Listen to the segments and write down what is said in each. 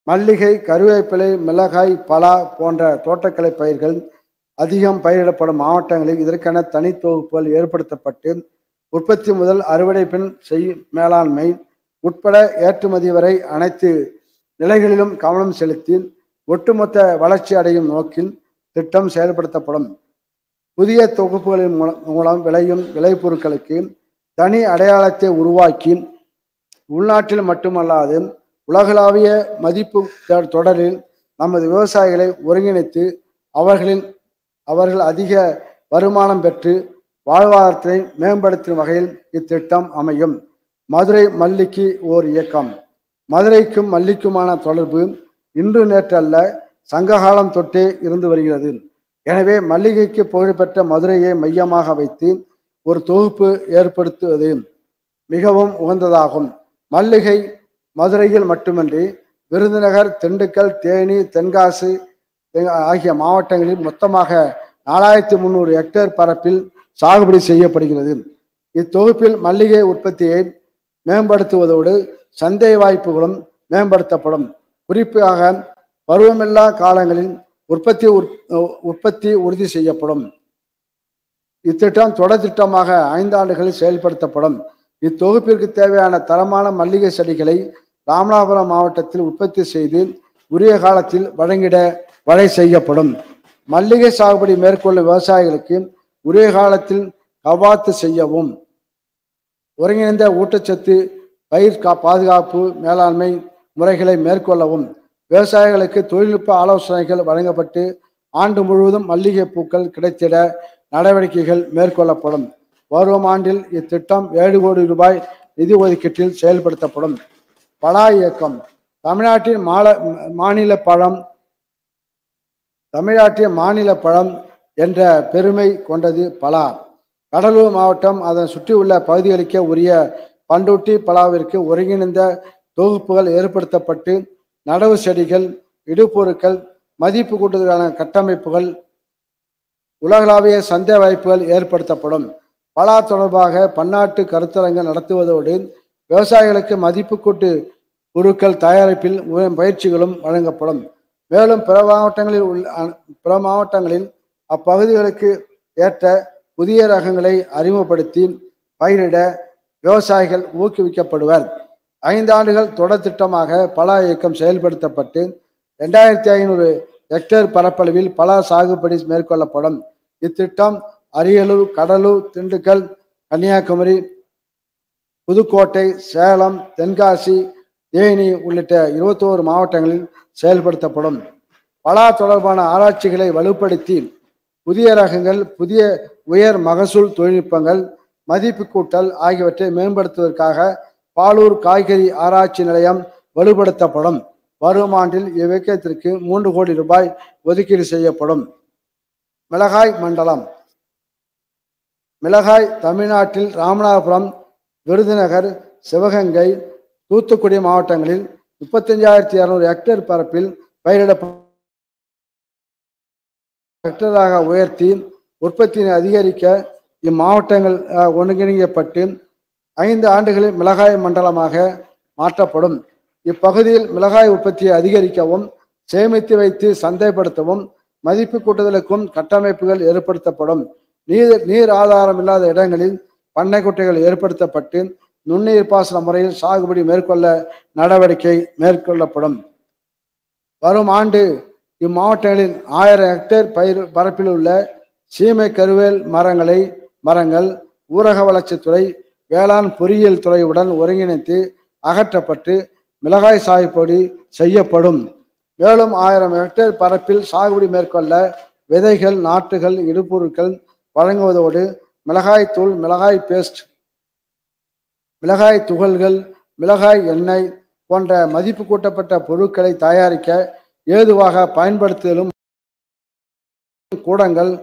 மல்லிகை கருவேப்பிலை மிளகாய் பலா போன்ற தோட்டக்கலை பயிர்கள் அதிகம் பயிரிடப்படும் மாவட்டங்களில் இதற்கென தனி தொகுப்புகள் ஏற்படுத்தப்பட்டு உற்பத்தி முதல் அறுவடை பின் செய் மேலாண்மை உட்பட ஏற்றுமதி வரை அனைத்து நிலைகளிலும் கவனம் செலுத்தி ஒட்டுமொத்த வளர்ச்சி அடையும் நோக்கில் திட்டம் செயல்படுத்தப்படும் புதிய தொகுப்புகளின் மூலம் மூலம் விளையும் விளைபொருட்களுக்கு தனி அடையாளத்தை உருவாக்கி உள்நாட்டில் மட்டுமல்லாது உலகளாவிய மதிப்பு தொ- தொடரில் நமது விவசாயிகளை ஒருங்கிணைத்து அவர்களின் அவர்கள் அதிக வருமானம் பெற்று வாழ்வாதாரத்தை மேம்படுத்தும் வகையில் இத்திட்டம் அமையும் மதுரை மல்லிக்கு ஓர் இயக்கம் மதுரைக்கும் மல்லிக்குமான தொடர்பு இன்று நேற்றல்ல சங்ககாலம் தொட்டே இருந்து வருகிறது எனவே மல்லிகைக்கு புகழ்பெற்ற மதுரையை மையமாக வைத்து ஒரு தொகுப்பு ஏற்படுத்துவது மிகவும் உகந்ததாகும் மல்லிகை மதுரையில் மட்டுமின்றி விருதுநகர் திண்டுக்கல் தேனி தென்காசி தெ- ஆகிய மாவட்டங்களில் மொத்தமாக நாலாயிரத்தி முந்நூறு ஹெக்டேர் பரப்பில் சாகுபடி செய்யப்படுகிறது இத்தொகுப்பில் மல்லிகை உற்பத்தியை மேம்படுத்துவதோடு சந்தை வாய்ப்புகளும் மேம்படுத்தப்படும் குறிப்பாக பருவமில்லா காலங்களில் உற்பத்தி உற்- உற்பத்தி உறுதி செய்யப்படும் இத்திட்டம் தொடர் திட்டமாக ஐந்து ஆண்டுகளில் செயல்படுத்தப்படும் இத்தொகுப்பிற்கு தேவையான தரமான மல்லிகை செடிகளை ராமநாதபுரம் மாவட்டத்தில் உற்பத்தி செய்து உரிய காலத்தில் வழங்கிட வழி செய்யப்படும் மல்லிகை சாகுபடி மேற்கொள்ளும் விவசாயிகளுக்கு உரிய காலத்தில் கவாத்து செய்யவும் ஒருங்கிணைந்த ஊட்டச்சத்து பயிர் கா பாதுகாப்பு மேலாண்மை முறைகளை மேற்கொள்ளவும் விவசாயிகளுக்கு தொழில்நுட்ப ஆலோசனைகள் வழங்கப்பட்டு ஆண்டு முழுவதும் மல்லிகை பூக்கள் கிடைத்திட நடவடிக்கைகள் மேற்கொள்ளப்படும் வரும் ஆண்டில் இத்திட்டம் ஏழு கோடி ரூபாய் நிதி ஒதுக்கீட்டில் செயல்படுத்தப்படும் பலா இயக்கம் தமிழ்நாட்டின் மால மாநில பழம் தமிழ்நாட்டின் மாநில பழம் என்ற பெருமை கொண்டது பலா கடலூர் மாவட்டம் அதன் சுற்றியுள்ள பகுதிகளுக்கே உரிய பண்டூட்டி பலாவிற்கு ஒருங்கிணைந்த தொகுப்புகள் ஏற்படுத்தப்பட்டு நடவு செடிகள் இடுபொருட்கள் மதிப்பு கூட்டுதலான கட்டமைப்புகள் உலகளாவிய சந்தை வாய்ப்புகள் ஏற்படுத்தப்படும் பலா தொடர்பாக பன்னாட்டு கருத்தரங்கள் நடத்துவதோடு விவசாயிகளுக்கு மதிப்பு கூட்டு பொருட்கள் தயாரிப்பில் உய- பயிற்சிகளும் வழங்கப்படும் மேலும் பிற மாவட்டங்களில் உள்ள அ- பிற மாவட்டங்களில் அப்பகுதிகளுக்கு ஏற்ற புதிய ரகங்களை அறிமுகப்படுத்தி பயிரிட விவசாயிகள் ஊக்குவிக்கப்படுவர் ஐந்து ஆண்டுகள் தொடர் திட்டமாக பலா இயக்கம் செயல்படுத்தப்பட்டு ரெண்டாயிரத்தி ஐநூறு ஹெக்டேர் பரப்பளவில் பலா சாகுபடி மேற்கொள்ளப்படும் இத்திட்டம் அரியலூர் கடலூர் திண்டுக்கல் கன்னியாகுமரி புதுக்கோட்டை சேலம் தென்காசி தேனி உள்ளிட்ட இருபத்தோரு மாவட்டங்களில் செயல்படுத்தப்படும் பலா தொடர்பான ஆராய்ச்சிகளை வலுப்படுத்தி புதிய ரகங்கள் புதிய உயர் மகசூல் தொழில்நுட்பங்கள் மதிப்பு கூட்டல் ஆகியவற்றை மேம்படுத்துவதற்காக பாலூர் காய்கறி ஆராய்ச்சி நிலையம் வலுப்படுத்தப்படும் வரும் ஆண்டில் இவ்வியக்கத்திற்கு மூன்று கோடி ரூபாய் ஒதுக்கீடு செய்யப்படும் மிளகாய் மண்டலம் மிளகாய் தமிழ்நாட்டில் ராமநாதபுரம் விருதுநகர் சிவகங்கை தூத்துக்குடி மாவட்டங்களில் முப்பத்தஞ்சாயிரத்தி இரநூறு ஹெக்டேர் பரப்பில் பயிரிட ஹெக்டராக உயர்த்தி உற்பத்தியை அதிகரிக்க இம்மாவட்டங்கள் அஹ், ஒருங்கிணைக்கப்பட்டு ஐந்து ஆண்டுகளில் மிளகாய் மண்டலமாக மாற்றப்படும் இப்பகுதியில் மிளகாய் உற்பத்தியை அதிகரிக்கவும் சேமித்து வைத்து சந்தைப்படுத்தவும் மதிப்பு கூட்டுதலுக்கும் கட்டமைப்புகள் ஏற்படுத்தப்படும் நீர் நீர் ஆதாரம் இல்லாத இடங்களில் பண்ணை குட்டைகள் ஏற்படுத்தப்பட்டு நுண்ணீர் பாசன முறையில் சாகுபடி மேற்கொள்ள நடவடிக்கை மேற்கொள்ளப்படும் வரும் ஆண்டு இம்மாவட்டங்களில் ஆயிரம் ஹெக்டேர் பயிர் பரப்பில் உள்ள சீமை கருவேல் மரங்களை மரங்கள் ஊரக வளர்ச்சித்துறை வேளாண் பொறியியல் துறையுடன் ஒருங்கிணைத்து அகற்றப்பட்டு மிளகாய் சாகுபடி செய்யப்படும் மேலும் ஆயிரம் ஹெக்டேர் பரப்பில் சாகுபடி மேற்கொள்ள விதைகள் நாற்றுகள் இடுபொருட்கள் வழங்குவதோடு மிளகாய் தூள் மிளகாய் பேஸ்ட் மிளகாய் துகள்கள் மிளகாய் எண்ணெய் போன்ற மதிப்பு கூட்டப்பட்ட பொருட்களை தயாரிக்க ஏதுவாக பயன்படுத்துதலும் கூடங்கள்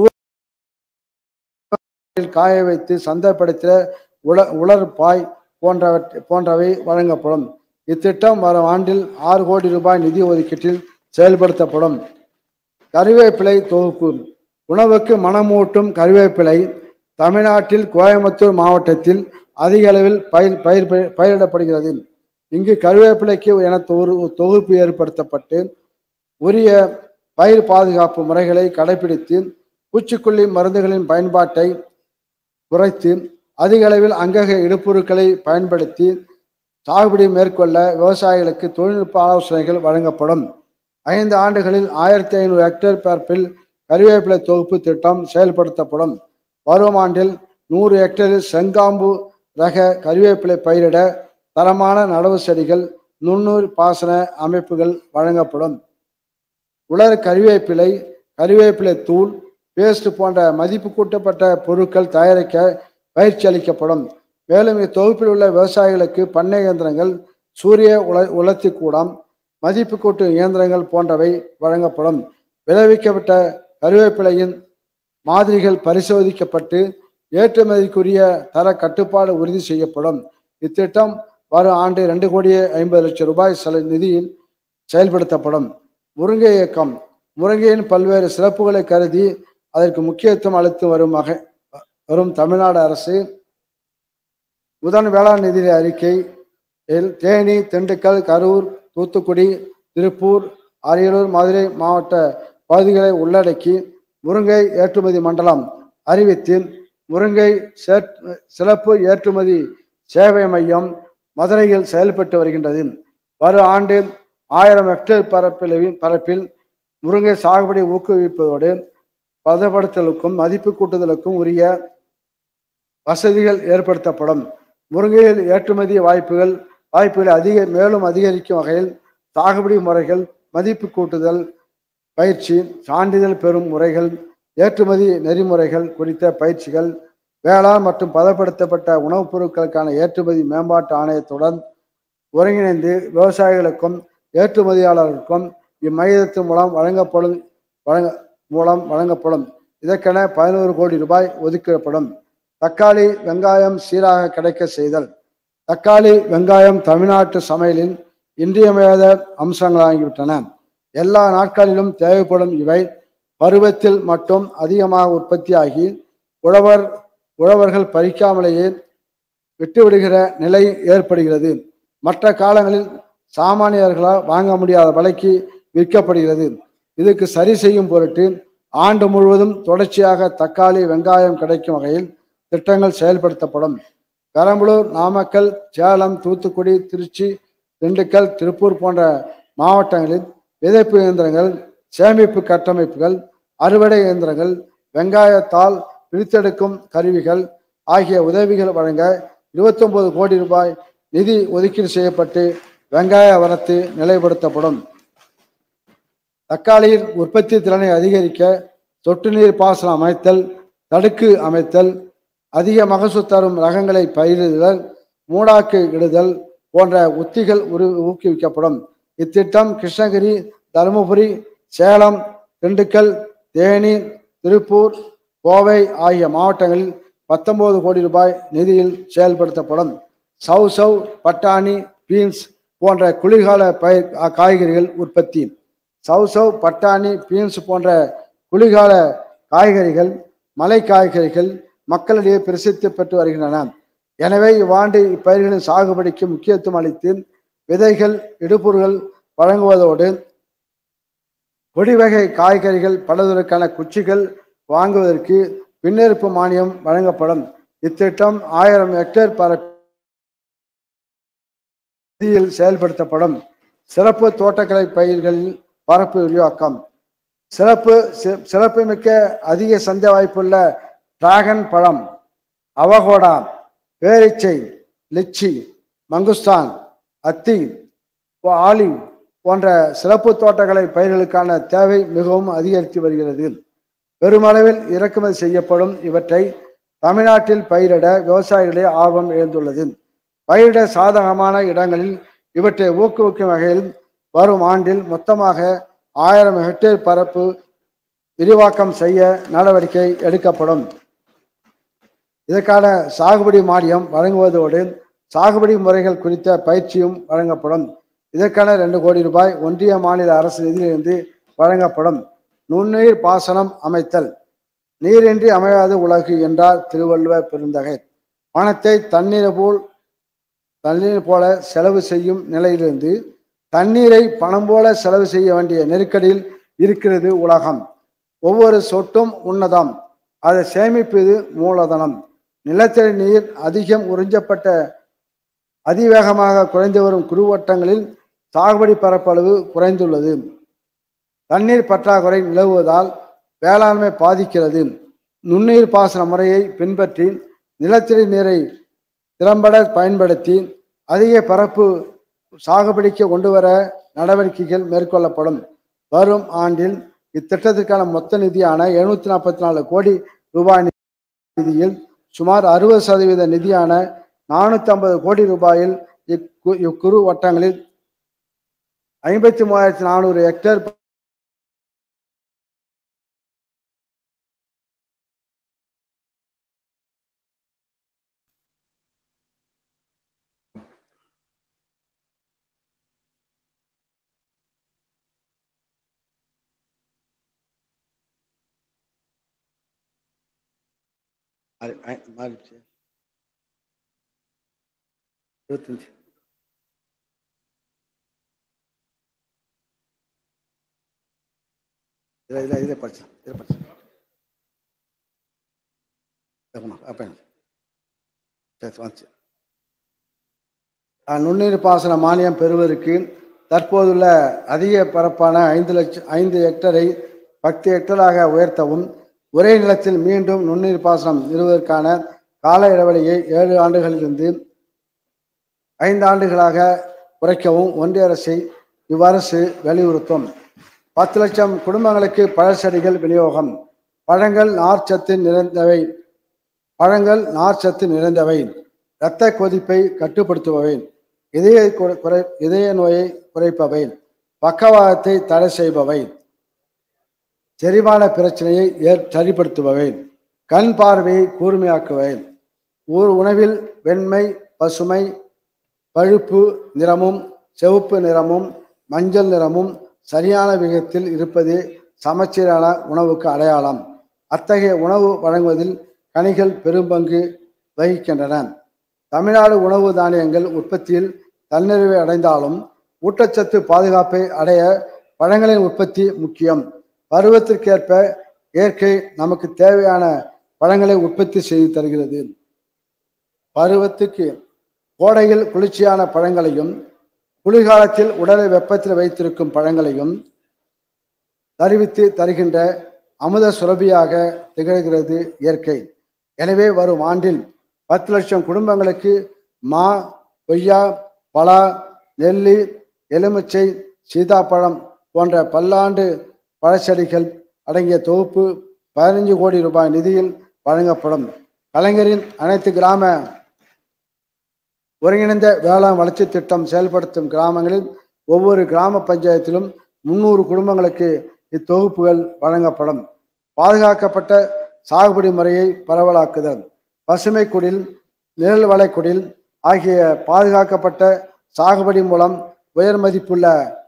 சூழலில் காய வைத்து சந்தைப்படுத்த உல உலர் பாய் போன்றவற்றை போன்றவை வழங்கப்படும் இத்திட்டம் வரும் ஆண்டில் ஆறு கோடி ரூபாய் நிதி ஒதுக்கீட்டில் செயல்படுத்தப்படும் கறிவேப்பிலை தொகுப்பு உணவுக்கு மணமூட்டும் கறிவேப்பிலை தமிழ்நாட்டில் கோயம்புத்தூர் மாவட்டத்தில் அதிக அளவில் பயிர் பயிர் பயிரிடப்படுகிறது இங்கு கருவேப்பிலைக்கு என ஒரு தொகுப்பு ஏற்படுத்தப்பட்டு உரிய பயிர் பாதுகாப்பு முறைகளை கடைபிடித்து பூச்சிக்கொல்லி மருந்துகளின் பயன்பாட்டை குறைத்து அதிக அளவில் அங்கக இடுபொருட்களை பயன்படுத்தி சாகுபடி மேற்கொள்ள விவசாயிகளுக்கு தொழில்நுட்ப ஆலோசனைகள் வழங்கப்படும் ஐந்து ஆண்டுகளில் ஆயிரத்தி ஐநூறு ஹெக்டேர் பரப்பில் கருவேப்பிலை தொகுப்பு திட்டம் செயல்படுத்தப்படும் வரும் ஆண்டில் நூறு ஹெக்டேரில் செங்காம்பு ரக கருவேப்பிலை பயிரிட தரமான நடவு செடிகள் நுண்ணூர் பாசன அமைப்புகள் வழங்கப்படும் உலர் கருவேப்பிலை கருவேப்பிலை தூள் பேஸ்ட் போன்ற மதிப்பு கூட்டப்பட்ட பொருட்கள் தயாரிக்க பயிற்சி அளிக்கப்படும் மேலும் இத்தொகுப்பில் உள்ள விவசாயிகளுக்கு பண்ணை இயந்திரங்கள் சூரிய உல உலர்த்தி கூடம் மதிப்பு கூட்டு இயந்திரங்கள் போன்றவை வழங்கப்படும் விளைவிக்கப்பட்ட கருவேப்பிலையின் மாதிரிகள் பரிசோதிக்கப்பட்டு ஏற்றுமதிக்குரிய தர கட்டுப்பாடு உறுதி செய்யப்படும் இத்திட்டம் வரும் ஆண்டு ரெண்டு கோடியே ஐம்பது லட்சம் ரூபாய் செல நிதியில் செயல்படுத்தப்படும் முருங்கை இயக்கம் முருங்கையின் பல்வேறு சிறப்புகளை கருதி அதற்கு முக்கியத்துவம் அளித்து வரும் வகை வரும் தமிழ்நாடு அரசு முதன் வேளாண் நிதி அறிக்கை தேனி திண்டுக்கல் கரூர் தூத்துக்குடி திருப்பூர் அரியலூர் மதுரை மாவட்ட பகுதிகளை உள்ளடக்கி முருங்கை ஏற்றுமதி மண்டலம் அறிவித்து முருங்கை சேற்- சிறப்பு ஏற்றுமதி சேவை மையம் மதுரையில் செயல்பட்டு வருகின்றது வரும் ஆண்டு ஆயிரம் ஹெக்டேர் பரப்பில் பரப்பில் முருங்கை சாகுபடி ஊக்குவிப்பதோடு பதப்படுத்தலுக்கும் மதிப்பு கூட்டுதலுக்கும் உரிய வசதிகள் ஏற்படுத்தப்படும் முருங்கையில் ஏற்றுமதி வாய்ப்புகள் வாய்ப்புகளை அதிக மேலும் அதிகரிக்கும் வகையில் சாகுபடி முறைகள் மதிப்பு கூட்டுதல் பயிற்சி சான்றிதழ் பெறும் முறைகள் ஏற்றுமதி நெறிமுறைகள் குறித்த பயிற்சிகள் வேளாண் மற்றும் பதப்படுத்தப்பட்ட உணவுப் பொருட்களுக்கான ஏற்றுமதி மேம்பாட்டு ஆணையத்துடன் ஒருங்கிணைந்து விவசாயிகளுக்கும் ஏற்றுமதியாளர்களுக்கும் இம்மையத்தின் மூலம் வழங்கப்படும் வழங்க மூலம் வழங்கப்படும் இதற்கென பதினோரு கோடி ரூபாய் ஒதுக்கப்படும் தக்காளி வெங்காயம் சீராக கிடைக்க செய்தல் தக்காளி வெங்காயம் தமிழ்நாட்டு சமையலின் இன்றியமையாத அம்சங்களாகிவிட்டன எல்லா நாட்களிலும் தேவைப்படும் இவை பருவத்தில் மட்டும் அதிகமாக உற்பத்தியாகி உழவர் உழவர்கள் பறிக்காமலேயே விட்டுவிடுகிற நிலை ஏற்படுகிறது மற்ற காலங்களில் சாமானியர்களால் வாங்க முடியாத விலைக்கு விற்கப்படுகிறது இதுக்கு சரி செய்யும் பொருட்டு ஆண்டு முழுவதும் தொடர்ச்சியாக தக்காளி வெங்காயம் கிடைக்கும் வகையில் திட்டங்கள் செயல்படுத்தப்படும் பெரம்பலூர் நாமக்கல் சேலம் தூத்துக்குடி திருச்சி திண்டுக்கல் திருப்பூர் போன்ற மாவட்டங்களில் விதைப்பு இயந்திரங்கள் சேமிப்பு கட்டமைப்புகள் அறுவடை இயந்திரங்கள் வெங்காயத்தால் பிரித்தெடுக்கும் கருவிகள் ஆகிய உதவிகள் வழங்க 29 கோடி ரூபாய் நிதி ஒதுக்கீடு செய்யப்பட்டு வெங்காய வரத்து நிலைப்படுத்தப்படும் தக்காளியின் உற்பத்தி திறனை அதிகரிக்க சொட்டு நீர் பாசனம் அமைத்தல் தடுக்கு அமைத்தல் அதிக மகசூல் தரும் ரகங்களை பயிரிடுதல் மூடாக்கு இடுதல் போன்ற உத்திகள் உரு ஊக்குவிக்கப்படும் இத்திட்டம் கிருஷ்ணகிரி தருமபுரி சேலம் திண்டுக்கல் தேனி திருப்பூர் கோவை ஆகிய மாவட்டங்களில் பத்தொன்பது கோடி ரூபாய் நிதியில் செயல்படுத்தப்படும் சவ் சவ் பட்டாணி பீன்ஸ் போன்ற குளிர்கால பயிர் அ- காய்கறிகள் உற்பத்தி சவ் சவ் பட்டாணி பீன்ஸ் போன்ற குளிர்கால காய்கறிகள் மலை காய்கறிகள் மக்களிடையே பிரசித்தி பெற்று வருகின்றன எனவே இவ்வாண்டு இப்பயிர்களின் சாகுபடிக்கு முக்கியத்துவம் அளித்து விதைகள் இடுபொருள்கள் வழங்குவதோடு கொடி வகை காய்கறிகள் பலதற்கான குச்சிகள் வாங்குவதற்கு பின்னிருப்பு மானியம் வழங்கப்படும் இத்திட்டம் ஆயிரம் ஹெக்டேர் பரப்பில் செயல்படுத்தப்படும் சிறப்பு தோட்டக்கலை பயிர்களில் பரப்பு விரிவாக்கம் சிறப்பு சி- சிறப்புமிக்க அதிக சந்தை வாய்ப்புள்ள டிராகன் பழம் அவகோடா பேரிச்சை லிச்சி மங்குஸ்தான் அத்தி போ- ஆலிவ் போன்ற சிறப்பு தோட்டக்கலை பயிர்களுக்கான தேவை மிகவும் அதிகரித்து வருகிறது பெருமளவில் இறக்குமதி செய்யப்படும் இவற்றை தமிழ்நாட்டில் பயிரிட விவசாயிகளே ஆர்வம் எழுந்துள்ளது பயிரிட சாதகமான இடங்களில் இவற்றை ஊக்குவிக்கும் வகையில் வரும் ஆண்டில் மொத்தமாக ஆயிரம் ஹெக்டேர் பரப்பு விரிவாக்கம் செய்ய நடவடிக்கை எடுக்கப்படும் இதற்கான சாகுபடி மானியம் வழங்குவதோடு சாகுபடி முறைகள் குறித்த பயிற்சியும் வழங்கப்படும் இதற்கான ரெண்டு கோடி ரூபாய் ஒன்றிய மாநில அரசு நிதியிலிருந்து வழங்கப்படும் நுண்ணுயிர் பாசனம் அமைத்தல் நீரின்றி அமையாது உலகு என்றார் திருவள்ளுவர் பெருந்தகை பணத்தை தண்ணீர் போல் தண்ணீர் போல செலவு செய்யும் நிலையிலிருந்து தண்ணீரை பணம் போல செலவு செய்ய வேண்டிய நெருக்கடியில் இருக்கிறது உலகம் ஒவ்வொரு சொட்டும் உன்னதம் அதை சேமிப்பது மூலதனம் நிலத்தடி நீர் அதிகம் உறிஞ்சப்பட்ட அதிவேகமாக குறைந்து வரும் குறுவட்டங்களில் சாகுபடி பரப்பளவு குறைந்துள்ளது தண்ணீர் பற்றாக்குறை நிலவுவதால் வேளாண்மை பாதிக்கிறது நுண்ணீர் பாசன முறையை பின்பற்றி நிலத்தடி நீரை திறம்பட பயன்படுத்தி அதிக பரப்பு சாகுபடிக்கு கொண்டு வர நடவடிக்கைகள் மேற்கொள்ளப்படும் வரும் ஆண்டில் இத்திட்டத்திற்கான மொத்த நிதியான எழுநூத்தி நாற்பத்தி நாலு கோடி ரூபாய் நிதியில் சுமார் அறுபது சதவீத நிதியான நானூத்தி ஐம்பது கோடி ரூபாயில் இக்கு இக்குறு வட்டங்களில் ஐம்பத்தி மூவாயிரத்தி நானூறு ஹெக்டேர் மாறி- ஐ- மாறிடுச்சு இருபத்தஞ்சு இதில் இதில் இதில் படிச்சேன் இதில் படிச்சேன் அப்போ சரி வந்துச்சு ஆஹ், நுண்ணீர் பாசன மானியம் பெறுவதற்கு தற்போதுள்ள அதிக பரப்பான ஐந்து லட்சம் ஐந்து ஹெக்டரை பத்து ஹெக்டராக உயர்த்தவும் ஒரே நிலத்தில் மீண்டும் நுண்ணீர் பாசனம் நிறுவுவதற்கான கால இடைவெளியை ஏழு ஆண்டுகளிலிருந்து ஐந்து ஆண்டுகளாக குறைக்கவும் ஒன்றிய அரசை இவ்வரசு வலியுறுத்தும் பத்து லட்சம் குடும்பங்களுக்கு பழச்செடிகள் விநியோகம் பழங்கள் நார்ச்சத்து நிறைந்தவை பழங்கள் நார்ச்சத்து நிறைந்தவை இரத்த கொதிப்பை கட்டுப்படுத்துபவை இதய கு- குறை இதய நோயை குறைப்பவை பக்கவாதத்தை தடை செய்பவை செரிமான பிரச்சனையை ஏற் சரிப்படுத்துபவை கண் பார்வையை கூர்மையாக்குவை ஊர் உணவில் வெண்மை பசுமை பழுப்பு நிறமும் சிவப்பு நிறமும் மஞ்சள் நிறமும் சரியான விகிதத்தில் இருப்பது சமச்சீரான உணவுக்கு அடையாளம் அத்தகைய உணவு வழங்குவதில் கனிகள் பெரும்பங்கு வகிக்கின்றன தமிழ்நாடு உணவு தானியங்கள் உற்பத்தியில் தன்னிறைவை அடைந்தாலும் ஊட்டச்சத்து பாதுகாப்பை அடைய பழங்களின் உற்பத்தி முக்கியம் பருவத்திற்கேற்ப இயற்கை நமக்கு தேவையான பழங்களை உற்பத்தி செய்து தருகிறது பருவத்துக்கு கோடையில் குளிர்ச்சியான பழங்களையும் குளிர்காலத்தில் உடலை வெப்பத்தில் வைத்திருக்கும் பழங்களையும் தருவித்து தருகின்ற அமுத சுரபியாக திகழ்கிறது இயற்கை எனவே வரும் ஆண்டில் பத்து லட்சம் குடும்பங்களுக்கு மா கொய்யா பலா நெல்லி எலுமிச்சை சீதாப்பழம் போன்ற பல்லாண்டு பழச்செடிகள் அடங்கிய தொகுப்பு பதினஞ்சு கோடி ரூபாய் நிதியில் வழங்கப்படும் கலைஞரின் அனைத்து கிராம ஒருங்கிணைந்த வேளாண் வளர்ச்சி திட்டம் செயல்படுத்தும் கிராமங்களில் ஒவ்வொரு கிராம பஞ்சாயத்திலும் முன்னூறு குடும்பங்களுக்கு இத்தொகுப்புகள் வழங்கப்படும் பாதுகாக்கப்பட்ட சாகுபடி முறையை பரவலாக்குதல் பசுமை குடில் நிழல் வளை குடில் ஆகிய பாதுகாக்கப்பட்ட சாகுபடி மூலம் உயர் மதிப்புள்ள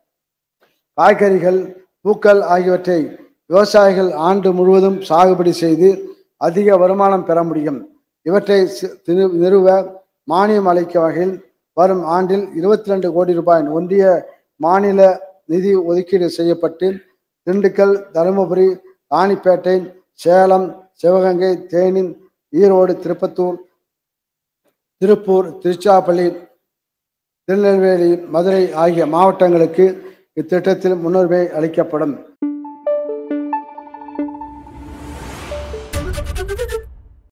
காய்கறிகள் பூக்கள் ஆகியவற்றை விவசாயிகள் ஆண்டு முழுவதும் சாகுபடி செய்து அதிக வருமானம் பெற முடியும் இவற்றை சி- திரு- நிறுவ மானியம் அளிக்கும் வகையில் வரும் ஆண்டில் இருபத்தி ரெண்டு கோடி ரூபாய் ஒன்றிய மாநில நிதி ஒதுக்கீடு செய்யப்பட்டு திண்டுக்கல் தருமபுரி ராணிப்பேட்டை சேலம் சிவகங்கை தேனி ஈரோடு திருப்பத்தூர் திருப்பூர் திருச்சிராப்பள்ளி திருநெல்வேலி மதுரை ஆகிய மாவட்டங்களுக்கு இத்திட்டத்தில் முன்னுரிமை அளிக்கப்படும் Thank you.